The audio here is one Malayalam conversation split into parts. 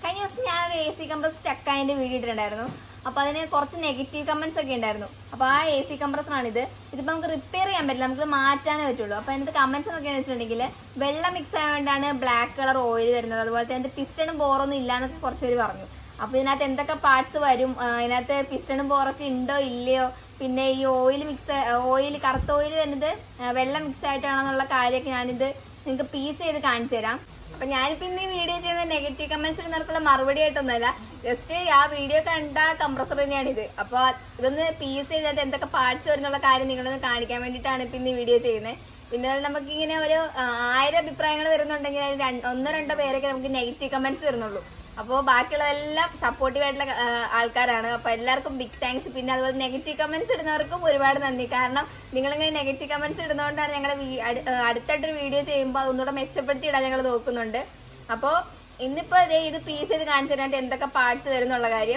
കഴിഞ്ഞ ദിവസം ഞാൻ ഒരു എ സി കംപ്രസ് സ്റ്റക്കായതിന്റെ വീഡിയോ ഇട്ടിട്ടുണ്ടായിരുന്നു അപ്പൊ അതിന് കുറച്ച് നെഗറ്റീവ് കമന്റ്സ് ഒക്കെ ഉണ്ടായിരുന്നു അപ്പൊ ആ എ സി കംപ്രസറാണ് ഇത് ഇതിപ്പോ നമുക്ക് റിപ്പയർ ചെയ്യാൻ പറ്റില്ല നമുക്ക് മാറ്റാനേ പറ്റുള്ളൂ അപ്പൊ അതിനകത്ത് കമന്റ്സ് എന്നൊക്കെ വെച്ചിട്ടുണ്ടെങ്കിൽ വെള്ളം മിക്സ് ആയതുകൊണ്ടാണ് ബ്ലാക്ക് കളർ ഓയിൽ വരുന്നത് അതുപോലെ തന്നെ പിസ്റ്റണും ബോറൊന്നും ഇല്ല എന്നൊക്കെ കുറച്ച് പേര് പറഞ്ഞു അപ്പൊ ഇതിനകത്ത് എന്തൊക്കെ പാർട്സ് വരും ആ, ഇതിനകത്ത് പിസ്റ്റണും ബോറൊക്കെ ഉണ്ടോ ഇല്ലയോ പിന്നെ ഈ ഓയിൽ മിക്സ് ഓയിൽ കറുത്ത ഓയിൽ വരുന്നത് ആ, വെള്ളം മിക്സ് ആയിട്ടാണെന്നുള്ള കാര്യമൊക്കെ ഞാനിത് നിങ്ങൾക്ക് പീസ് ചെയ്ത് കാണിച്ചു തരാം അപ്പൊ ഞാനിപ്പോ ഇന്ന് ഈ വീഡിയോ ചെയ്യുന്ന നെഗറ്റീവ് കമന്റ്സ് ഇടുന്നവർക്കുള്ള മറുപടി ആയിട്ടൊന്നുമല്ല ജസ്റ്റ് ആ വീഡിയോ കണ്ട കംപ്രസർ തന്നെയാണ് ഇത് അപ്പൊ ഇതൊന്ന് പീസ് ചെയ്തിട്ട് എന്തൊക്കെ പാർട്സ് വരുന്നുള്ള കാര്യം നിങ്ങളൊന്ന് കാണിക്കാൻ വേണ്ടിയിട്ടാണ് ഇപ്പൊ ഇന്ന് ഈ വീഡിയോ ചെയ്യുന്നത് പിന്നെ നമുക്ക് ഇങ്ങനെ ഒരു ആ, ആയിരം അഭിപ്രായങ്ങൾ വരുന്നുണ്ടെങ്കിൽ അതിൽ രണ്ട്- ഒന്നോ രണ്ടോ പേരൊക്കെ നമുക്ക് നെഗറ്റീവ് കമന്റ്സ് വരുന്നുള്ളൂ അപ്പോൾ ബാക്കിയുള്ളതെല്ലാം സപ്പോർട്ടീവ് ആയിട്ടുള്ള ആ, ആൾക്കാരാണ് അപ്പൊ എല്ലാവർക്കും ബിഗ് താങ്ക്സ് പിന്നെ അതുപോലെ നെഗറ്റീവ് കമന്റ്സ് ഇടുന്നവർക്കും ഒരുപാട് നന്ദി കാരണം നിങ്ങളിങ്ങനെ നെഗറ്റീവ് കമന്റ്സ് ഇടുന്നതുകൊണ്ടാണ് ഞങ്ങളുടെ വീ- അടു- ആ, അടുത്തായിട്ടൊരു വീഡിയോ ചെയ്യുമ്പോൾ അതൊന്നുകൂടെ മെച്ചപ്പെടുത്തി ഇടാൻ ഞങ്ങൾ നോക്കുന്നുണ്ട് അപ്പോൾ ഇന്നിപ്പോ ദേ ഇത് പീസ് ചെയ്ത് കാണിച്ചു തരാൻ എന്തൊക്കെ പാർട്സ് വരുന്നുള്ള കാര്യം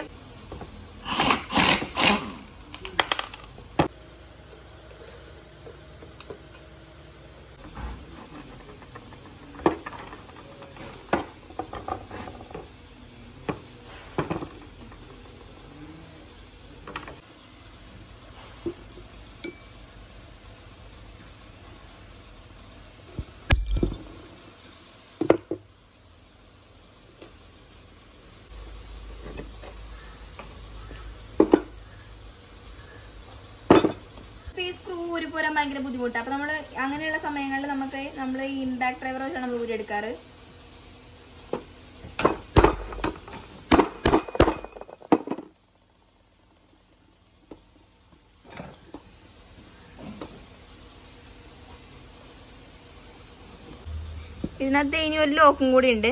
ഇപ്പൊ ഈ സ്ക്രൂ ഊരി പോരാൻ ഭയങ്കര ബുദ്ധിമുട്ടാണ് അപ്പൊ നമ്മള് അങ്ങനെയുള്ള സമയങ്ങളിൽ നമുക്ക് നമ്മൾ ഈ ഇമ്പാക്ട് ഡ്രൈവർ വെച്ചാണ് നമ്മൾ ഊരി എടുക്കാറ് ഇതിനകത്ത് ഇനി ഒരു ലോക്കും കൂടി ഉണ്ട്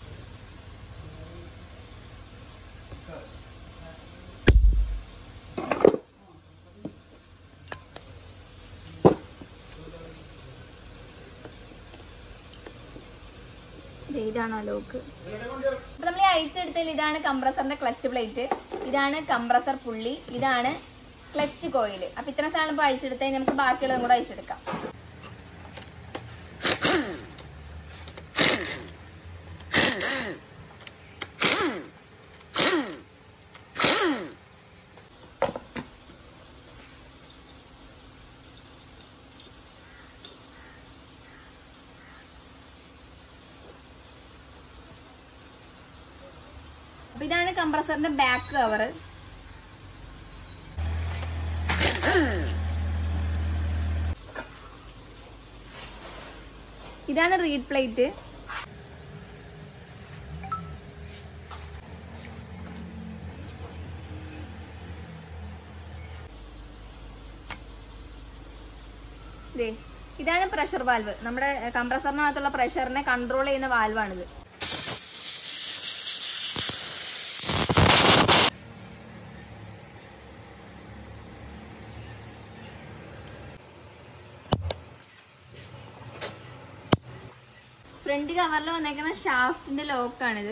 ദേ ഇതാണ് ആ ലോക്ക് അപ്പൊ നമ്മൾ ഈ അഴിച്ചെടുത്തതിൽ ഇതാണ് കംപ്രസറിന്റെ ക്ലച്ച് പ്ലേറ്റ് ഇതാണ് കംപ്രസർ പുള്ളി ഇതാണ് ക്ലച്ച് കോയിൽ അപ്പൊ ഇത്ര സാധനം ഇപ്പൊ അഴിച്ചെടുത്താൽ നമുക്ക് ബാക്കിയുള്ളതും കൂടെ അഴിച്ചെടുക്കാം അപ്പൊ ഇതാണ് കംപ്രസറിന്റെ ബാക്ക് കവർ ഇതാണ് റീഡ് പ്ലേറ്റ് ദേ, ഇതാണ് പ്രഷർ വാൽവ് നമ്മുടെ കംപ്രസറിനകത്തുള്ള പ്രഷറിനെ കൺട്രോൾ ചെയ്യുന്ന വാൽവാണിത് ഫ്രണ്ട് കവറിൽ വന്നേക്കുന്ന ഷാഫ്റ്റിന്റെ ലോക്കാണിത്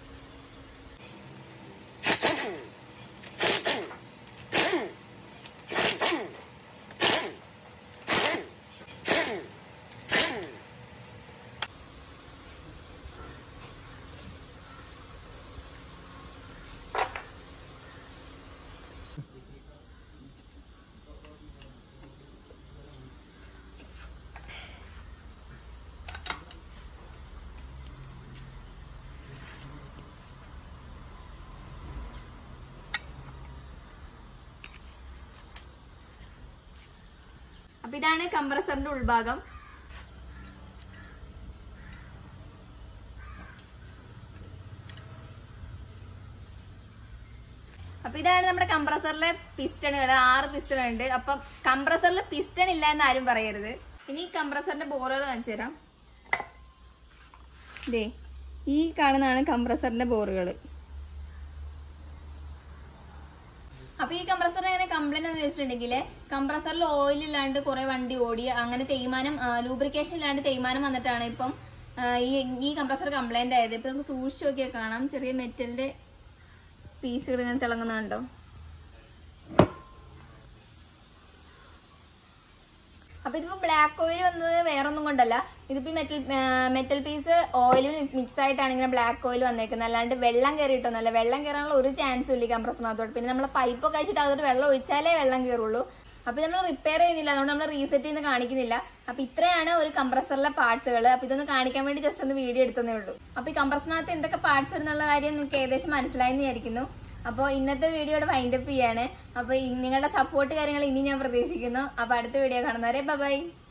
അപ്പൊ ഇതാണ് കംപ്രസറിന്റെ ഉൾഭാഗം അപ്പൊ ഇതാണ് നമ്മുടെ കംപ്രസറിലെ പിസ്റ്റണുകൾ ആറ് പിസ്റ്റൺ ഉണ്ട് അപ്പൊ കംപ്രസറിൽ പിസ്റ്റൺ ഇല്ല എന്ന് ആരും പറയരുത് ഇനി ഈ കംപ്രസറിന്റെ ബോറുകൾ കാണിച്ചു തരാം ദേ ഈ കാണുന്നതാണ് കംപ്രസറിന്റെ ബോറുകൾ അപ്പൊ ഈ കംപ്രസർ എങ്ങനെ കംപ്ലൈന്റ് എന്ന് വെച്ചിട്ടുണ്ടെങ്കിൽ കംപ്രസറിൽ ഓയിൽ ഇല്ലാണ്ട് കുറെ വണ്ടി ഓടി അങ്ങനെ തേയ്മാനം ലൂബ്രിക്കേഷൻ ഇല്ലാണ്ട് തേയ്മാനം വന്നിട്ടാണ് ഇപ്പം ആ, ഈ ഈ കംപ്രസർ കംപ്ലൈന്റ് ആയത് ഇപ്പൊ നമുക്ക് സൂക്ഷിച്ച് നോക്കിയാൽ കാണാം ചെറിയ മെറ്റലിന്റെ പീസുകൾ ഇങ്ങനെ തിളങ്ങുന്നുണ്ടോ അപ്പൊ ഇതിപ്പോ ബ്ലാക്ക് ഓയിൽ വന്നത് വേറൊന്നും കൊണ്ടല്ല ഇതിപ്പോ മെറ്റൽ മെറ്റൽ പീസ് ഓയിലും മിക്സ് ആയിട്ടാണ് ഇങ്ങനെ ബ്ലാക്ക് ഓയിൽ വന്നേക്കുന്നത് അല്ലാണ്ട് വെള്ളം കയറിയിട്ടൊന്നുമല്ല വെള്ളം കയറാനുള്ള ഒരു ചാൻസും ഇല്ല ഈ കംപ്രസറിനകത്തോട്ട് പിന്നെ നമ്മൾ പൈപ്പൊക്കെ അഴിച്ചിട്ട് അതോട്ട് വെള്ളം ഒഴിച്ചാലേ വെള്ളം കയറുള്ളൂ അപ്പൊ നമ്മൾ റിപ്പയർ ചെയ്യുന്നില്ല അതുകൊണ്ട് നമ്മൾ റീസെറ്റ് ചെയ്യുന്ന കാണിക്കുന്നില്ല അപ്പൊ ഇത്രയാണ് ഒരു കംപ്രസറിലെ പാർട്സുകൾ അപ്പൊ ഇതൊന്ന് കാണിക്കാൻ വേണ്ടി ജസ്റ്റ് ഒന്ന് വീഡിയോ എടുത്തതേ ഉള്ളൂ അപ്പൊ ഈ കംപ്രസറിനകത്ത് എന്തൊക്കെ പാർട്സ് എന്നുള്ള കാര്യം നിങ്ങൾക്ക് ഏകദേശം മനസ്സിലായെന്ന് വിചാരിക്കുന്നു അപ്പോൾ ഇന്നത്തെ വീഡിയോയുടെ വൈൻഡപ്പ് ചെയ്യാണ് അപ്പൊ ഈ നിങ്ങളുടെ സപ്പോർട്ട് കാര്യങ്ങൾ ഇനി ഞാൻ പ്രതീക്ഷിക്കുന്നു അപ്പൊ അടുത്ത വീഡിയോ കാണുന്നവരെ ബൈ